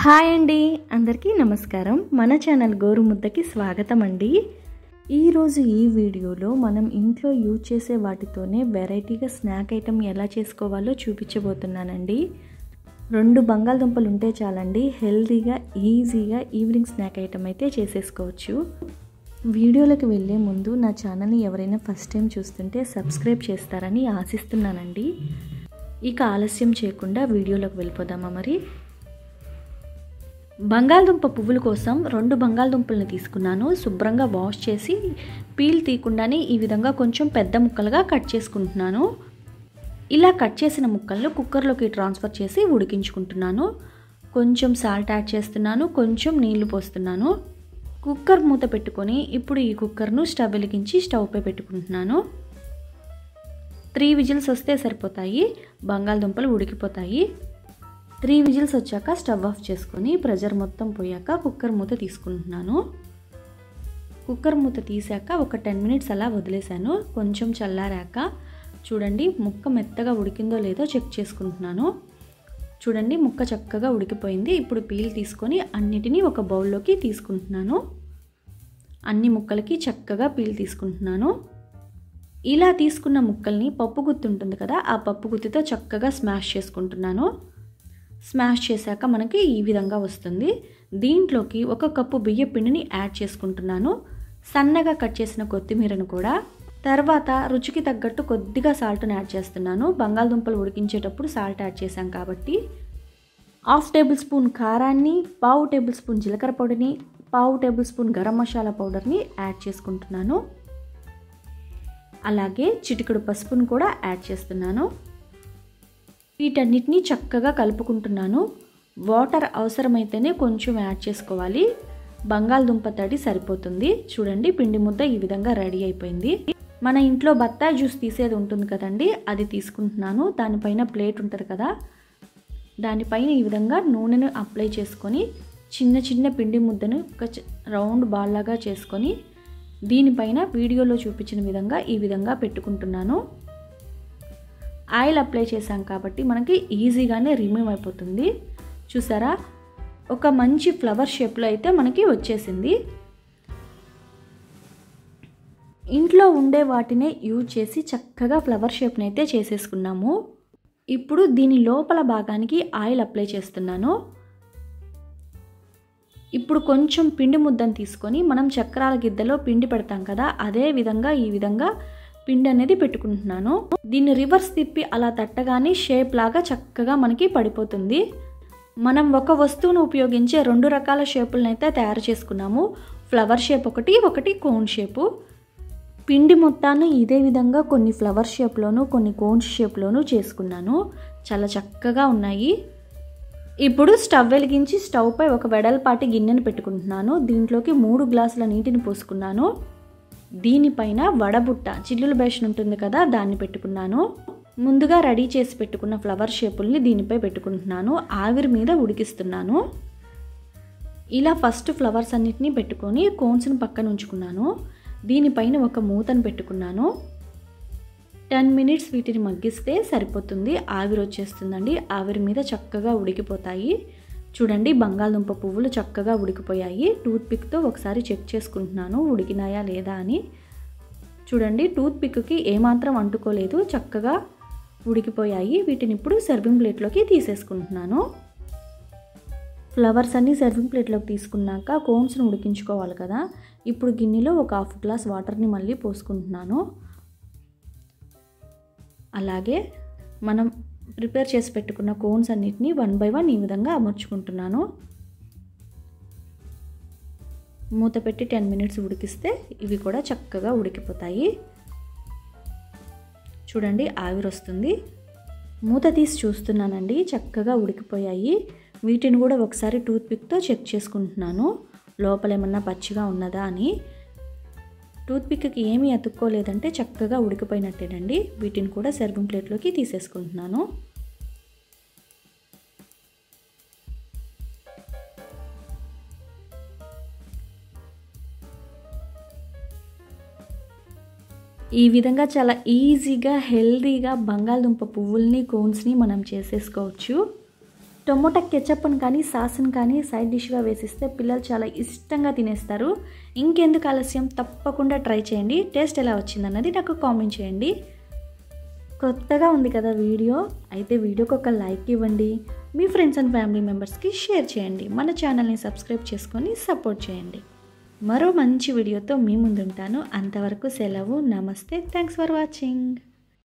hi అండి అందరికీ నమస్కారం మన ఛానల్ గోరుముద్దకి స్వాగతం అండి ఈరోజు ఈ వీడియోలో మనం ఇంట్లో యూజ్ చేసే వాటితోనే వెరైటీగా స్నాక్ ఐటెం ఎలా చేసుకోవాలో చూపించబోతున్నానండి రెండు బంగాళదుంపలు ఉంటే చాలండి హెల్తీగా ఈజీగా ఈవినింగ్ స్నాక్ ఐటెం అయితే చేసేసుకోవచ్చు వీడియోలకు వెళ్ళే ముందు నా ఛానల్ని ఎవరైనా ఫస్ట్ టైం చూస్తుంటే సబ్స్క్రైబ్ చేస్తారని ఆశిస్తున్నానండి ఇక ఆలస్యం చేయకుండా వీడియోలోకి వెళ్ళిపోదామా మరి బంగాళదుంప పువ్వుల కోసం రెండు బంగాళదుంపలను తీసుకున్నాను శుభ్రంగా వాష్ చేసి పీల్ తీయకుండానే ఈ విధంగా కొంచెం పెద్ద ముక్కలుగా కట్ చేసుకుంటున్నాను ఇలా కట్ చేసిన ముక్కలను కుక్కర్లోకి ట్రాన్స్ఫర్ చేసి ఉడికించుకుంటున్నాను కొంచెం సాల్ట్ యాడ్ చేస్తున్నాను కొంచెం నీళ్లు పోస్తున్నాను కుక్కర్ మూత పెట్టుకొని ఇప్పుడు ఈ కుక్కర్ను స్టవ్ వెలిగించి స్టవ్ పై పెట్టుకుంటున్నాను త్రీ విజిల్స్ వస్తే సరిపోతాయి బంగాళదుంపలు ఉడికిపోతాయి త్రీ విజిల్స్ వచ్చాక స్టవ్ ఆఫ్ చేసుకొని ప్రెజర్ మొత్తం పోయాక కుక్కర్ మూత తీసుకుంటున్నాను కుక్కర్ మూత తీసాక ఒక టెన్ మినిట్స్ అలా వదిలేశాను కొంచెం చల్లారాక చూడండి ముక్క మెత్తగా ఉడికిందో లేదో చెక్ చేసుకుంటున్నాను చూడండి ముక్క చక్కగా ఉడికిపోయింది ఇప్పుడు పీల్ తీసుకొని అన్నిటినీ ఒక బౌల్లోకి తీసుకుంటున్నాను అన్ని ముక్కలకి చక్కగా పీల్ తీసుకుంటున్నాను ఇలా తీసుకున్న ముక్కల్ని పప్పు గుత్తి ఉంటుంది కదా ఆ పప్పు గుత్తితో చక్కగా స్మాష్ చేసుకుంటున్నాను స్మాష్ చేశాక మనకి ఈ విధంగా వస్తుంది దీంట్లోకి ఒక కప్పు బియ్య పిండిని యాడ్ చేసుకుంటున్నాను సన్నగా కట్ చేసిన కొత్తిమీరను కూడా తర్వాత రుచికి తగ్గట్టు కొద్దిగా సాల్ట్ని యాడ్ చేస్తున్నాను బంగాళదుంపలు ఉడికించేటప్పుడు సాల్ట్ యాడ్ చేశాం కాబట్టి హాఫ్ టేబుల్ స్పూన్ కారాన్ని పావు టేబుల్ స్పూన్ జీలకర్ర పొడిని పావు టేబుల్ స్పూన్ గరం మసాలా పౌడర్ని యాడ్ చేసుకుంటున్నాను అలాగే చిటికెడు పసుపును కూడా యాడ్ చేస్తున్నాను వీటన్నిటిని చక్కగా కలుపుకుంటున్నాను వాటర్ అవసరమైతేనే కొంచెం యాడ్ చేసుకోవాలి బంగాళదుంప తడి సరిపోతుంది చూడండి పిండి ముద్ద ఈ విధంగా రెడీ అయిపోయింది మన ఇంట్లో బత్తాయి జ్యూస్ తీసేది ఉంటుంది కదండి అది తీసుకుంటున్నాను దానిపైన ప్లేట్ ఉంటుంది కదా దానిపైన ఈ విధంగా నూనెను అప్లై చేసుకొని చిన్న చిన్న పిండి ముద్దను ఒక రౌండ్ బాల్ లాగా చేసుకొని దీనిపైన వీడియోలో చూపించిన విధంగా ఈ విధంగా పెట్టుకుంటున్నాను ఆయిల్ అప్లై చేసాం కాబట్టి మనకి ఈజీగానే రిమూవ్ అయిపోతుంది చూసారా ఒక మంచి ఫ్లవర్ షేప్లో అయితే మనకి వచ్చేసింది ఇంట్లో ఉండే వాటినే యూజ్ చేసి చక్కగా ఫ్లవర్ షేప్ని అయితే చేసేసుకున్నాము ఇప్పుడు దీని లోపల భాగానికి ఆయిల్ అప్లై చేస్తున్నాను ఇప్పుడు కొంచెం పిండి ముద్దను తీసుకొని మనం చక్రాల గిద్దలో పిండి పెడతాం కదా అదే విధంగా ఈ విధంగా పిండి అనేది పెట్టుకుంటున్నాను దీన్ని రివర్స్ తిప్పి అలా తట్టగానే షేప్ లాగా చక్కగా మనకి పడిపోతుంది మనం ఒక వస్తువును ఉపయోగించే రెండు రకాల షేపులను అయితే తయారు చేసుకున్నాము ఫ్లవర్ షేప్ ఒకటి ఒకటి కోన్ షేపు పిండి మొత్తాన్ని ఇదే విధంగా కొన్ని ఫ్లవర్ షేప్లోను కొన్ని కోన్స్ షేప్లోను చేసుకున్నాను చాలా చక్కగా ఉన్నాయి ఇప్పుడు స్టవ్ వెలిగించి స్టవ్ పై ఒక వెడల్పాటి గిన్నెను పెట్టుకుంటున్నాను దీంట్లోకి మూడు గ్లాసుల నీటిని పోసుకున్నాను దీనిపైన వడబుట్ట చిల్లుల బేషన్ ఉంటుంది కదా దాన్ని పెట్టుకున్నాను ముందుగా రెడీ చేసి పెట్టుకున్న ఫ్లవర్ షేపుల్ని దీనిపై పెట్టుకుంటున్నాను ఆవిరి మీద ఉడికిస్తున్నాను ఇలా ఫస్ట్ ఫ్లవర్స్ అన్నిటినీ పెట్టుకొని కోన్స్ని పక్కన ఉంచుకున్నాను దీనిపైన ఒక మూతను పెట్టుకున్నాను టెన్ మినిట్స్ వీటిని మగ్గిస్తే సరిపోతుంది ఆవిరి వచ్చేస్తుందండి ఆవిరి మీద చక్కగా ఉడికిపోతాయి చూడండి బంగాళదుంప పువ్వులు చక్కగా ఉడికిపోయాయి టూత్ పిక్తో ఒకసారి చెక్ చేసుకుంటున్నాను ఉడికినాయా లేదా అని చూడండి టూత్ పిక్కి ఏమాత్రం అంటుకోలేదు చక్కగా ఉడికిపోయాయి వీటిని ఇప్పుడు సర్వింగ్ ప్లేట్లోకి తీసేసుకుంటున్నాను ఫ్లవర్స్ అన్నీ సర్వింగ్ ప్లేట్లోకి తీసుకున్నాక కోన్స్ను ఉడికించుకోవాలి కదా ఇప్పుడు గిన్నెలో ఒక హాఫ్ గ్లాస్ వాటర్ని మళ్ళీ పోసుకుంటున్నాను అలాగే మనం ప్రిపేర్ చేసి పెట్టుకున్న కోన్స్ అన్నిటిని వన్ బై వన్ ఈ విధంగా అమర్చుకుంటున్నాను మూత పెట్టి టెన్ మినిట్స్ ఉడికిస్తే ఇవి కూడా చక్కగా ఉడికిపోతాయి చూడండి ఆవిరి వస్తుంది మూత తీసి చూస్తున్నానండి చక్కగా ఉడికిపోయాయి వీటిని కూడా ఒకసారి టూత్ పిక్తో చెక్ చేసుకుంటున్నాను లోపల ఏమన్నా పచ్చిగా ఉన్నదా అని టూత్ పిక్కి ఏమీ అతుక్కోలేదంటే చక్కగా ఉడికిపోయినట్టేనండి వీటిని కూడా సర్వింగ్ ప్లేట్లోకి తీసేసుకుంటున్నాను ఈ విధంగా చాలా ఈజీగా హెల్తీగా బంగాళదుంప పువ్వుల్ని కోన్స్ని మనం చేసేసుకోవచ్చు టొమాటో కెచప్ని కానీ సాస్ని కానీ సైడ్ డిష్గా వేసిస్తే పిల్లలు చాలా ఇష్టంగా తినేస్తారు ఇంకెందుకు ఆలస్యం తప్పకుండా ట్రై చేయండి టేస్ట్ ఎలా వచ్చిందన్నది నాకు కామెంట్ చేయండి కొత్తగా ఉంది కదా వీడియో అయితే వీడియోకి ఒక లైక్ ఇవ్వండి మీ ఫ్రెండ్స్ అండ్ ఫ్యామిలీ మెంబర్స్కి షేర్ చేయండి మన ఛానల్ని సబ్స్క్రైబ్ చేసుకొని సపోర్ట్ చేయండి మరో మంచి వీడియోతో మీ ముందుంటాను అంతవరకు సెలవు నమస్తే థ్యాంక్స్ ఫర్ వాచింగ్